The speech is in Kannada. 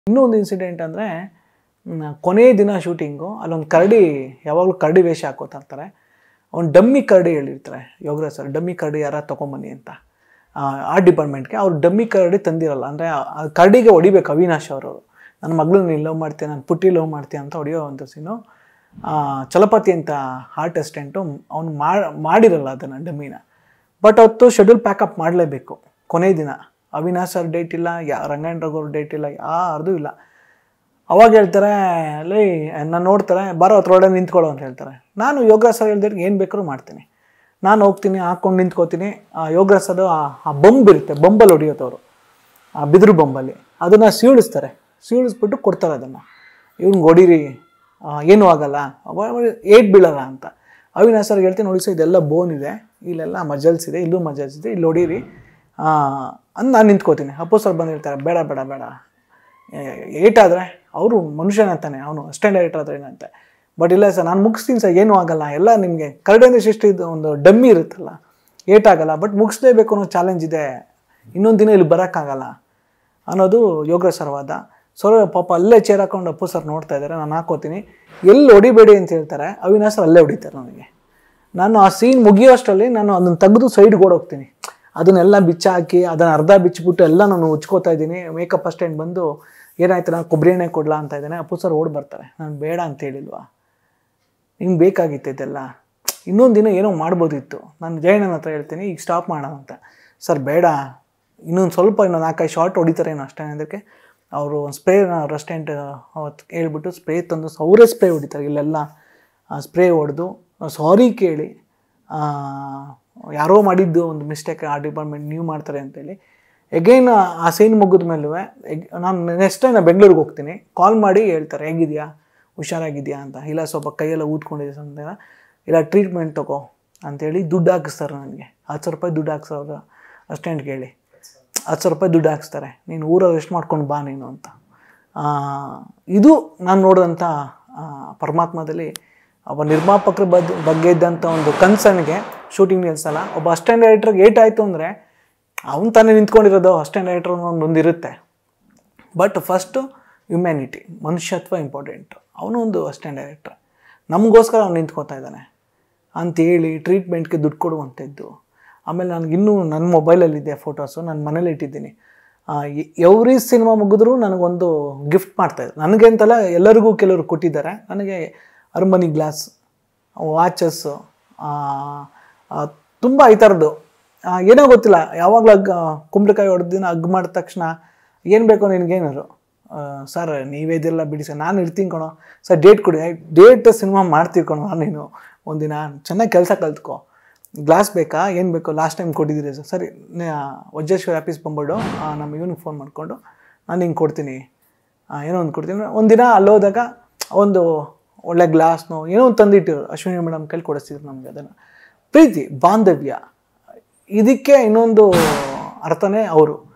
ಇನ್ನೊಂದು ಇನ್ಸಿಡೆಂಟ್ ಅಂದರೆ ಕೊನೆಯ ದಿನ ಶೂಟಿಂಗು ಅಲ್ಲೊಂದು ಕರಡಿ ಯಾವಾಗಲೂ ಕರಡಿ ವೇಷ ಹಾಕೋತಾ ಇರ್ತಾರೆ ಅವ್ನು ಡಮ್ಮಿ ಕರಡಿ ಹೇಳಿರ್ತಾರೆ ಯೋಗರಾಜ್ ಸರ್ ಡಮ್ಮಿ ಕರಡಿ ಯಾರ ತೊಗೊಂಬನ್ನಿ ಅಂತ ಆರ್ಟ್ ಡಿಪಾರ್ಟ್ಮೆಂಟ್ಗೆ ಅವ್ರು ಡಮ್ಮಿ ಕರಡಿ ತಂದಿರಲ್ಲ ಅಂದರೆ ಆ ಕರಡಿಗೆ ಹೊಡಿಬೇಕು ಅವಿನಾಶ್ ಅವರು ನನ್ನ ಮಗಳನ್ನ ನೀನು ಲವ್ ಮಾಡ್ತೀನಿ ನಾನು ಪುಟ್ಟಿ ಲವ್ ಮಾಡ್ತೀನಿ ಅಂತ ಹೊಡೆಯೋ ಒಂದು ಸೀನು ಚಲಪತಿ ಅಂತ ಆರ್ಟ್ ಅಸಿಸ್ಟೆಂಟು ಅವ್ನು ಮಾಡಿರಲ್ಲ ಅದನ್ನು ಡಮ್ಮಿನ ಬಟ್ ಅವತ್ತು ಶೆಡ್ಯೂಲ್ ಪ್ಯಾಕಪ್ ಮಾಡಲೇಬೇಕು ಕೊನೆ ದಿನ ಅವಿನಾಶ್ ಅವ್ರ ಡೇಟ್ ಇಲ್ಲ ಯಾ ರಂಗಾಯಣ ರಘು ಅವ್ರ ಡೇಟ್ ಇಲ್ಲ ಯಾರ್ದು ಇಲ್ಲ ಅವಾಗ ಹೇಳ್ತಾರೆ ಲೇ ನಾನು ನೋಡ್ತಾರೆ ಬಾರೋ ಹತ್ರೊಳಗೆ ನಿಂತ್ಕೊಳ್ಳೋ ಅಂತ ಹೇಳ್ತಾರೆ ನಾನು ಯೋಗ ಸರ್ ಹೇಳ್ದ್ರೆ ಏನು ಬೇಕಾದ್ರೂ ಮಾಡ್ತೀನಿ ನಾನು ಹೋಗ್ತೀನಿ ಹಾಕ್ಕೊಂಡು ನಿಂತ್ಕೋತೀನಿ ಆ ಯೋಗ ಸರ್ ಆ ಬೊಂಬ್ ಇರುತ್ತೆ ಬೊಂಬಲ್ಲಿ ಹೊಡಿಯೋತವ್ರು ಆ ಬಿದಿರು ಬೊಂಬಲ್ಲಿ ಅದನ್ನು ಸೀಳಿಸ್ತಾರೆ ಸೀಳಿಸ್ಬಿಟ್ಟು ಕೊಡ್ತಾರೆ ಅದನ್ನು ಇವ್ನಿಗೆ ಹೊಡೀರಿ ಏನೂ ಆಗಲ್ಲ ಏಟ್ ಬೀಳಲ್ಲ ಅಂತ ಅವಿನಾಶ್ ಸರ್ಗೆ ಹೇಳ್ತೀನಿ ನೋಡಿ ಸರ್ ಇದೆಲ್ಲ ಬೋನ್ ಇದೆ ಇಲ್ಲೆಲ್ಲ ಮಜಲ್ಸ್ ಇದೆ ಇಲ್ಲೂ ಮಜಲ್ಸ್ ಇದೆ ಇಲ್ಲಿ ಹೊಡೀರಿ ಅಂದ್ ನಾನು ನಿಂತ್ಕೋತೀನಿ ಅಪ್ಪು ಸರ್ ಬಂದು ಹೇಳ್ತಾರೆ ಬೇಡ ಬೇಡ ಬೇಡ ಏಟಾದರೆ ಅವರು ಮನುಷ್ಯನ ಅಂತಾನೆ ಅವನು ಅಸ್ಟೆಂಡ್ ಡೈರೆಕ್ಟರ್ ಆದರೆ ಏನಂತೆ ಬಟ್ ಇಲ್ಲ ಸರ್ ನಾನು ಮುಗಿಸ್ತೀನಿ ಸರ್ ಏನೂ ಆಗಲ್ಲ ಎಲ್ಲ ನಿಮಗೆ ಕರಡಿಂದ ಶಿಷ್ಟು ಇದು ಒಂದು ಡಮ್ಮಿ ಇರುತ್ತಲ್ಲ ಏಟಾಗಲ್ಲ ಬಟ್ ಮುಗಿಸ್ಲೇಬೇಕು ಅನ್ನೋ ಚಾಲೆಂಜ್ ಇದೆ ಇನ್ನೊಂದು ದಿನ ಇಲ್ಲಿ ಬರೋಕ್ಕಾಗಲ್ಲ ಅನ್ನೋದು ಯೋಗ ಸರ್ವಾದ ಸರ್ ಪಾಪ ಅಲ್ಲೇ ಚೇರ್ ಹಾಕೊಂಡು ಅಪ್ಪು ಸರ್ ನೋಡ್ತಾ ಇದ್ದಾರೆ ನಾನು ಹಾಕೋತೀನಿ ಎಲ್ಲಿ ಹೊಡಿಬೇಡಿ ಅಂತ ಹೇಳ್ತಾರೆ ಅವಿನಾಶ್ ಸರ್ ಅಲ್ಲೇ ಹೊಡಿತಾರೆ ನನಗೆ ನಾನು ಆ ಸೀನ್ ಮುಗಿಯೋಷ್ಟರಲ್ಲಿ ನಾನು ಅದನ್ನು ತೆಗೆದು ಸೈಡ್ಗೆ ಓಡೋಗ್ತೀನಿ ಅದನ್ನೆಲ್ಲ ಬಿಚ್ಚಾಕಿ ಅದನ್ನು ಅರ್ಧ ಬಿಚ್ಚಿಬಿಟ್ಟು ಎಲ್ಲ ನಾನು ಉಚ್ಕೋತಾ ಇದ್ದೀನಿ ಮೇಕಪ್ ಅಸ್ಟೆಂಟ್ ಬಂದು ಏನಾಯ್ತು ನಾನು ಕೊಬ್ಬರಿ ಎಣ್ಣೆ ಕೊಡ್ಲಾ ಅಂತ ಇದ್ದೇನೆ ಅಪ್ಪು ಸರ್ ಓಡಿ ಬರ್ತಾರೆ ನಾನು ಬೇಡ ಅಂತ ಹೇಳಿಲ್ವಾ ನಿಮ್ಗೆ ಬೇಕಾಗಿತ್ತು ಇದೆಲ್ಲ ಇನ್ನೊಂದು ದಿನ ಏನೋ ಮಾಡ್ಬೋದಿತ್ತು ನಾನು ಜಯಣ್ಣನ ಹತ್ರ ಹೇಳ್ತೀನಿ ಈಗ ಸ್ಟಾಪ್ ಮಾಡೋಣ ಅಂತ ಸರ್ ಬೇಡ ಇನ್ನೊಂದು ಸ್ವಲ್ಪ ಇನ್ನೊಂದು ನಾಲ್ಕೈದು ಶಾರ್ಟ್ ಹೊಡಿತಾರೇನೋ ಅಷ್ಟೇ ಅದಕ್ಕೆ ಅವರು ಒಂದು ಸ್ಪ್ರೇ ರೆಸ್ಟೆಂಟ್ ಅವತ್ತು ಹೇಳ್ಬಿಟ್ಟು ಸ್ಪ್ರೇ ತಂದು ಅವರೇ ಸ್ಪ್ರೇ ಹೊಡಿತಾರೆ ಇಲ್ಲೆಲ್ಲ ಸ್ಪ್ರೇ ಹೊಡೆದು ಸಾರಿ ಕೇಳಿ ಯಾರೋ ಮಾಡಿದ್ದು ಒಂದು ಮಿಸ್ಟೇಕ್ ಆ ಡಿಪಾರ್ಟ್ಮೆಂಟ್ ನೀವು ಮಾಡ್ತಾರೆ ಅಂತೇಳಿ ಎಗೈನ್ ಆ ಸೀನ್ ಮುಗಿದ ಮೇಲೂ ನಾನು ನೆಕ್ಸ್ಟ್ ಟೈಮ್ ನಾನು ಬೆಂಗಳೂರಿಗೆ ಹೋಗ್ತೀನಿ ಕಾಲ್ ಮಾಡಿ ಹೇಳ್ತಾರೆ ಹೇಗಿದೆಯಾ ಹುಷಾರಾಗಿದೆಯಾ ಅಂತ ಇಲ್ಲ ಸ್ವಲ್ಪ ಕೈಯೆಲ್ಲ ಊದ್ಕೊಂಡಿದೆ ಅಂತ ಇಲ್ಲ ಟ್ರೀಟ್ಮೆಂಟ್ ತಗೋ ಅಂತೇಳಿ ದುಡ್ಡು ಹಾಕಿಸ್ತಾರೆ ನನಗೆ ಹತ್ತು ಸಾವಿರ ರೂಪಾಯಿ ದುಡ್ಡು ಹಾಕ್ಸೋರು ಅಸ್ಟೆಂಟ್ಗೆ ಹೇಳಿ ಹತ್ತು ಸಾವಿರ ರೂಪಾಯಿ ದುಡ್ಡು ಹಾಕ್ಸ್ತಾರೆ ನೀನು ಊರಲ್ಲಿ ರೆಸ್ಟ್ ಮಾಡ್ಕೊಂಡು ಬಾ ನೀನು ಅಂತ ಇದು ನಾನು ನೋಡಿದಂಥ ಪರಮಾತ್ಮದಲ್ಲಿ ಒಬ್ಬ ನಿರ್ಮಾಪಕರ ಬದ್ ಬಗ್ಗೆ ಇದ್ದಂಥ ಒಂದು ಕನ್ಸರ್ನ್ಗೆ ಶೂಟಿಂಗ್ ನಿಲ್ಸಲ್ಲ ಒಬ್ಬ ಅಸ್ಟೆಂಟ್ ಡೈರೆಕ್ಟ್ರಿಗೆ ಏಟ್ ಆಯಿತು ಅಂದರೆ ಅವನು ತಾನೇ ನಿಂತ್ಕೊಂಡಿರೋದು ಅಸ್ಟೆಂಟ್ ಡೈರೆಕ್ಟ್ರ್ ಒಂದು ಇರುತ್ತೆ ಬಟ್ ಫಸ್ಟು ಹ್ಯುಮ್ಯಾನಿಟಿ ಮನುಷ್ಯತ್ವ ಇಂಪಾರ್ಟೆಂಟು ಅವನು ಒಂದು ಅಸ್ಟೆಂಟ್ ಡೈರೆಕ್ಟ್ರ್ ನಮಗೋಸ್ಕರ ಅವ್ನು ನಿಂತ್ಕೋತಾ ಇದ್ದಾನೆ ಅಂತೇಳಿ ಟ್ರೀಟ್ಮೆಂಟ್ಗೆ ದುಡ್ಡು ಕೊಡುವಂಥದ್ದು ಆಮೇಲೆ ನನಗಿನ್ನೂ ನನ್ನ ಮೊಬೈಲಲ್ಲಿದೆ ಫೋಟೋಸು ನಾನು ಮನೇಲಿ ಇಟ್ಟಿದ್ದೀನಿ ಎವ್ರಿ ಸಿನಿಮಾ ಮುಗಿದ್ರೂ ನನಗೊಂದು ಗಿಫ್ಟ್ ಮಾಡ್ತಾಯಿದ್ರು ನನಗೆ ಅಂತಲ್ಲ ಎಲ್ಲರಿಗೂ ಕೆಲವರು ಕೊಟ್ಟಿದ್ದಾರೆ ನನಗೆ ಅರ್ಮನಿ ಗ್ಲಾಸ್ ವಾಚಸ್ಸು ತುಂಬ ಈ ಥರದ್ದು ಏನೋ ಗೊತ್ತಿಲ್ಲ ಯಾವಾಗಲೂ ಅಗ್ ಕುಂಬಳಕಾಯಿ ಹೊಡೆದ ದಿನ ಅಗ್ ಮಾಡಿದ ತಕ್ಷಣ ಏನು ಬೇಕೋ ನಿನಗೇನಾರು ಸರ್ ನೀವೇ ಇದೆಲ್ಲ ಬಿಡಿ ಸರ್ ನಾನು ಇರ್ತೀನಿ ಕಣೋ ಸರ್ ಡೇಟ್ ಕೊಡಿ ಡೇಟ್ ಸಿನಿಮಾ ಮಾಡ್ತೀವಿ ಕಣೋ ನೀನು ಒಂದಿನ ಚೆನ್ನಾಗಿ ಕೆಲಸ ಕಲ್ತ್ಕೊ ಗ್ಲಾಸ್ ಬೇಕಾ ಏನು ಬೇಕು ಲಾಸ್ಟ್ ಟೈಮ್ ಕೊಟ್ಟಿದ್ದೀರಿ ಸರ್ ಸರಿ ವಜ್ರೇಶ್ವರ ಆಫೀಸ್ ಬಂದ್ಬಿಡು ನಮ್ಮ ಇವನಿಗೆ ಫೋನ್ ಮಾಡಿಕೊಂಡು ನಾನು ಹಿಂಗೆ ಕೊಡ್ತೀನಿ ಏನೋ ಒಂದು ಕೊಡ್ತೀನಿ ಒಂದಿನ ಅಲ್ಲೋದಾಗ ಒಂದು ಒಳ್ಳೆ ಗ್ಲಾಸ್ನೋ ಏನೋ ಒಂದು ತಂದಿಟ್ಟಿರು ಅಶ್ವಿನಿ ಮೇಡಮ್ ಕೈಲಿ ಕೊಡಿಸ್ತಿದ್ರು ನಮಗೆ ಅದನ್ನು ಪ್ರೀತಿ ಬಾಂಧವ್ಯ ಇದಕ್ಕೆ ಇನ್ನೊಂದು ಅರ್ಥನೇ ಅವರು